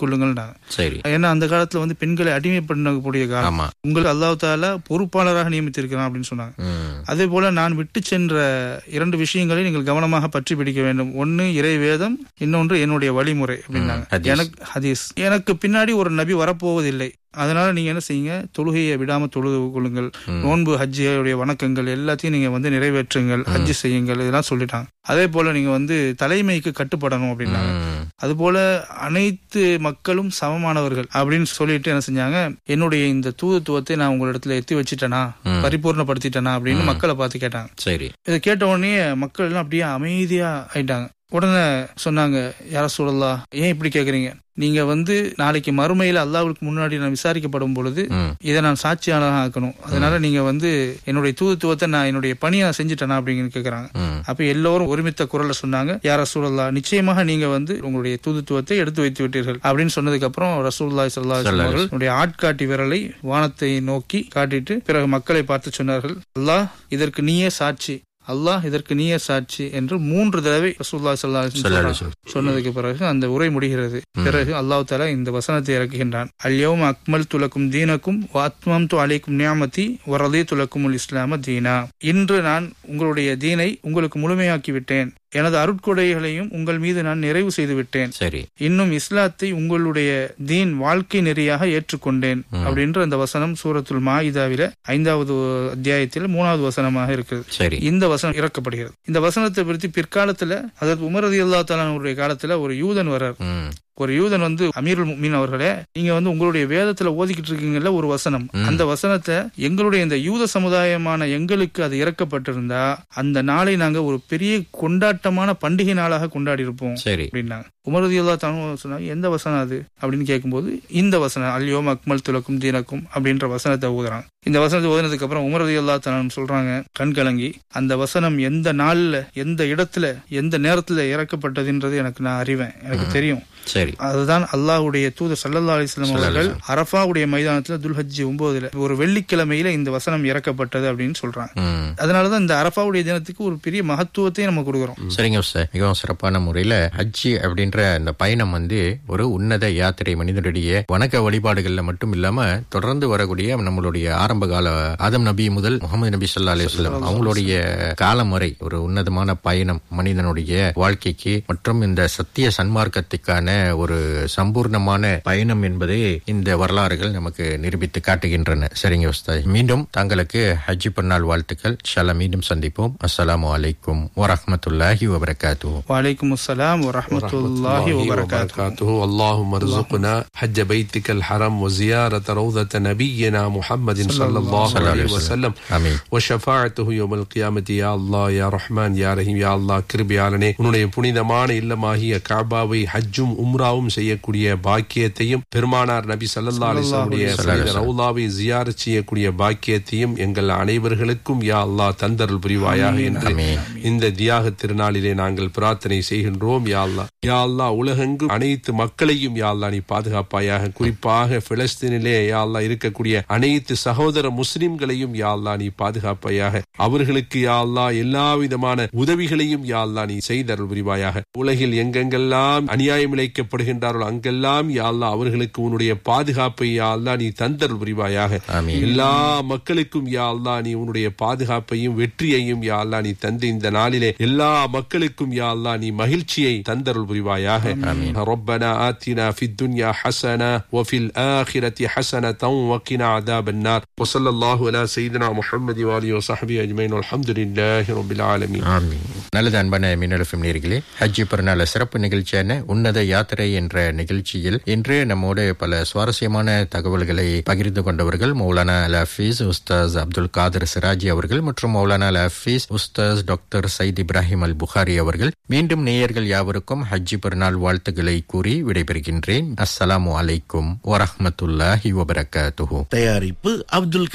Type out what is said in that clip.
கொள்ளுங்கள்னாங்க சரி ஏன்னா அந்த காலத்துல வந்து பெண்களை அடிமைப்படுத்தக்கூடிய காலம் ஆமா உங்களுக்கு அல்லாஹ் தாலா பொறுப்பாளராக நியமித்திருக்கிறான் அப்படின்னு சொன்னாங்க ம், அதே போல நான் விட்டு சென்ற இரண்டு விஷயங்களை நீங்கள் கவனமாக பற்றி பிடிக்க வேண்டும் ஒன்னு இறை வேதம் இன்னொன்று என்னுடைய வழிமுறை அப்படின்னாங்க ஹதீஸ். எனக்கு ஹதீஸ் எனக்கு பின்னாடி ஒரு நபி வரப்போவதில்லை அதனால நீங்க என்ன செய்யுங்க தொழுகையை விடாம தொழுது கொள்ளுங்கள் நோன்பு ஹஜ்ஜியுடைய வணக்கங்கள் எல்லாத்தையும் நீங்க வந்து நிறைவேற்றுங்கள் ஹஜ்ஜி செய்யுங்கள் இதெல்லாம் சொல்லிட்டாங்க அதே போல நீங்க வந்து தலைமைக்கு கட்டுப்படணும் அப்படின்னாங்க ம், அதுபோல அனைத்து மக்களும் சமமானவர்கள் அப்படின்னு சொல்லிட்டு என்ன செஞ்சாங்க என்னுடைய இந்த தூதுத்துவத்தை நான் உங்களிடத்துல எத்தி வச்சிட்டேனா ம். பரிபூர்ணப்படுத்திட்டேனா அப்படின்னு மக்களை பார்த்து கேட்டாங்க சரி இதை கேட்ட உடனே மக்கள் எல்லாம் அப்படியே அமைதியா ஆயிட்டாங்க உடனே சொன்னாங்க யார சொல்லலாம் ஏன் இப்படி கேக்குறீங்க நீங்க வந்து நாளைக்கு மறுமையில அல்லாவுக்கு முன்னாடி நான் விசாரிக்கப்படும் பொழுது ம், இதை நான் சாட்சியாளராக ஆக்கணும் அதனால நீங்க வந்து என்னுடைய தூதுத்துவத்தை நான் என்னுடைய பணியை நான் செஞ்சுட்டேனா அப்படின்னு கேக்குறாங்க ம், அப்ப எல்லோரும் ஒருமித்த குரல்ல சொன்னாங்க யார் ரசூலுல்லா நிச்சயமாக நீங்க வந்து உங்களுடைய தூதுத்துவத்தை எடுத்து வைத்து விட்டீர்கள் அப்படின்னு சொன்னதுக்கு அப்புறம் ரசூலுல்லாஹி ஸல்லல்லாஹு அலைஹி வஸல்லம் அவர்கள் உங்களுடைய ஆட்காட்டி விரலை வானத்தை நோக்கி காட்டிட்டு பிறகு மக்களை பார்த்து சொன்னார்கள் அல்லாஹ் இதற்கு நீயே சாட்சி அல்லாஹ் இதற்கு நீயே சாட்சி என்று மூன்று தடவை ரசூலுல்லாஹி ஸல்லல்லாஹு அலைஹி ஸல்லல்லாஹு வஸல்லம் அலைஹி சொன்னதுக்கு பிறகு அந்த உரை முடிகிறது பிறகு அல்லாஹ் தாலா இந்த வசனத்தை இறக்குகின்றான் அல்யவும் அக்மல் துலக்கும் தீனக்கும் வாத்மம் து அலைக்கும் நியாமதி வரதே துலக்கும் இஸ்லாம தீனா இன்று நான் உங்களுடைய தீனை உங்களுக்கு முழுமையாக்கி விட்டேன் எனது அருட்கொடைகளையும் உங்கள் மீது நான் நிறைவு செய்து விட்டேன் சரி இன்னும் இஸ்லாத்தை உங்களுடைய தீன் வாழ்க்கை நெறியாக ஏற்றுக்கொண்டேன் அப்படின்ற அந்த வசனம் சூரத்துல் மாயிதாவில ஐந்தாவது அத்தியாயத்தில் மூணாவது வசனமாக இருக்குது சரி இந்த வசனம் இறக்கப்படுகிறது இந்த வசனத்தை பற்றி பிற்காலத்துல அதாவது உமர் ரதி அல்லா அவருடைய காலத்துல ஒரு யூதன் வர்றார் ம், ஒரு யூதன் வந்து அமீருல் முஃமின் அவர்களே நீங்க வந்து உங்களுடைய வேதத்துல ஓதிக்கிட்டு இருக்கீங்கல்ல ஒரு வசனம் அந்த வசனத்தை எங்களுடைய இந்த யூத சமுதாயமான எங்களுக்கு அது இறக்கப்பட்டிருந்தா அந்த நாளை நாங்க ஒரு பெரிய கொண்டாட்டமான பண்டிகை நாளாக கொண்டாடி இருப்போம் சரி அப்படின்னாங்க உமரதி அல்லா சொன்னாங்க எந்த வசனம் அது அப்படின்னு கேட்கும்போது இந்த வசனம் அல்யோம் அக்மல் துலக்கும் தீனக்கும் அப்படின்ற வசனத்தை ஊதுறாங்க இந்த வசனத்தை ஓதுனதுக்கு அப்புறம் உமரதி அல்லா சொல்றாங்க கண் கலங்கி அந்த வசனம் எந்த நாள்ல எந்த இடத்துல எந்த நேரத்துல இறக்கப்பட்டதுன்றது எனக்கு நான் அறிவேன் எனக்கு தெரியும் சரி அதுதான் அல்லாஹ்வுடைய தூதர் சல்லல்லா அலிஸ்லாம் அவர்கள் அரஃபாவுடைய மைதானத்துல துல்ஹஜ்ஜி ஒன்பதுல ஒரு வெள்ளிக்கிழமையில இந்த வசனம் இறக்கப்பட்டது அப்படின்னு சொல்றாங்க ம். அதனாலதான் இந்த அரஃபாவுடைய தினத்துக்கு ஒரு பெரிய மகத்துவத்தை நம்ம கொடுக்குறோம் சரிங்க சார் மிகவும் சிறப்பான முறையில ஹஜ்ஜி அப்படின்ற அந்த பயணம் வந்து ஒரு உன்னத யாத்திரை மனிதனுடைய வணக்க வழிபாடுகள்ல மட்டும் இல்லாம தொடர்ந்து வரக்கூடிய நம்மளுடைய ஆரம்ப கால ஆதம் நபி முதல் முகமது நபி ஸல்லல்லாஹு அலைஹி வஸல்லம் அவங்களுடைய காலம் வரை ஒரு உன்னதமான பயணம் மனிதனுடைய வாழ்க்கைக்கு மற்றும் இந்த சத்திய சன்மார்க்கத்துக்கான ஒரு சம்பூர்ணமான பயணம் என்பதை இந்த வரலாறுகள் நமக்கு நிரூபித்து காட்டுகின்றன சரிங்க உஸ்தாத் மீண்டும் தங்களுக்கு ஹஜ்ஜி பெருநாள் வாழ்த்துக்கள் இன்ஷால்லா மீண்டும் சந்திப்போம் அஸ்ஸலாமு அலைக்கும் வரஹ்மத்துல்லாஹி வபரகாத்துஹு وعليكم السلام ورحمة الله وبركاته وبركاته اللهم ارزقنا حج بيتك الحرم وزيارة روضة نبينا محمد صلى الله عليه وسلم ஆமீன் وشفاعته يوم القيامة يا الله يا رحمن يا رحيم يا الله கிருபியாளனே உன்னுடைய புனிதமான இல்லமாகிய காபாவை ஹஜ்ஜும் உம்ராவும் செய்யக்கூடிய பாக்கியத்தையும் பெருமானார் நபி சல்லல்லா அலிஸ்லாமுடைய ரவுலாவை ஜியாரத் செய்யக்கூடிய பாக்கியத்தையும் எங்கள் அனைவர்களுக்கும் யா அல்லாஹ் தந்தருள் புரிவாயாக என்று இந்த தியாக திருநாளிலே நாங்கள் பிரார்த்தனை செய்கின்றோம் யா அல்லாஹ் யா அல்லாஹ் உலகெங்கும் அனைத்து மக்களையும் யா அல்லாஹ் நீ பாதுகாப்பாயாக குறிப்பாக பிலஸ்தீனிலே யா அல்லாஹ் இருக்கக்கூடிய அனைத்து சகோதர முஸ்லிம்களையும் யா அல்லாஹ் நீ பாதுகாப்பாயாக அவர்களுக்கு யா அல்லாஹ் எல்லா விதமான உதவிகளையும் யா அல்லாஹ் நீ செய்தருள் புரிவாயாக உலகில் எங்கெங்கெல்லாம் அநியாயம் இழைக்கப்படுகின்றார்களோ அங்கெல்லாம் யா அல்லாஹ் அவர்களுக்கு உன்னுடைய பாதுகாப்பை யா அல்லாஹ் நீ தந்தருள் புரிவாயாக ஆமீன். எல்லா மக்களுக்கும் யா அல்லாஹ் நீ உன்னுடைய பாதுகாப்பையும் வெற்றியையும் யா அல்லாஹ் நீ தந்து இந்த நாளிலே எல்லா மக்களுக்கும் யா அல்லாஹ் நீ மகிழ்ச்சியை தந்தருள் புரிவாயாக ربنا آتنا في الدنيا حسنة وفي الآخرة حسنة وقنا عذاب النار وصلى الله على سيدنا محمد وآله وصحبه أجمعين والحمد لله رب العالمين ஆமீன். நல்லது அன்பான மின்னலுஃபம் நேர்களே ஹஜ்ஜி பெருநாள் சிறப்பு நிகழ்ச்சியான உன்னத யாத்திரை என்ற நிகழ்ச்சியில் இன்று நம்மோடு பல சுவாரஸ்யமான தகவல்களை பகிர்ந்து கொண்டவர்கள் மௌலானா அல் ஹஃபீஸ் உஸ்தாஸ் அப்துல் காதர் சிராஜி அவர்கள் மற்றும் மௌலானா அல் ஹஃபீஸ் உஸ்தாஸ் டாக்டர் சயித் இப்ராஹிம் அல் புகாரி அவர்கள் மீண்டும் நேயர்கள் யாவருக்கும் ஹஜ்ஜி பெருநாள் வாழ்த்துக்களை கூறி விடைபெறுகின்றேன் அஸ்ஸலாமு அலைக்கும் வரஹ்மத்துல்லாஹி வபரகாத்துஹு தயாரிப்பு அப்துல்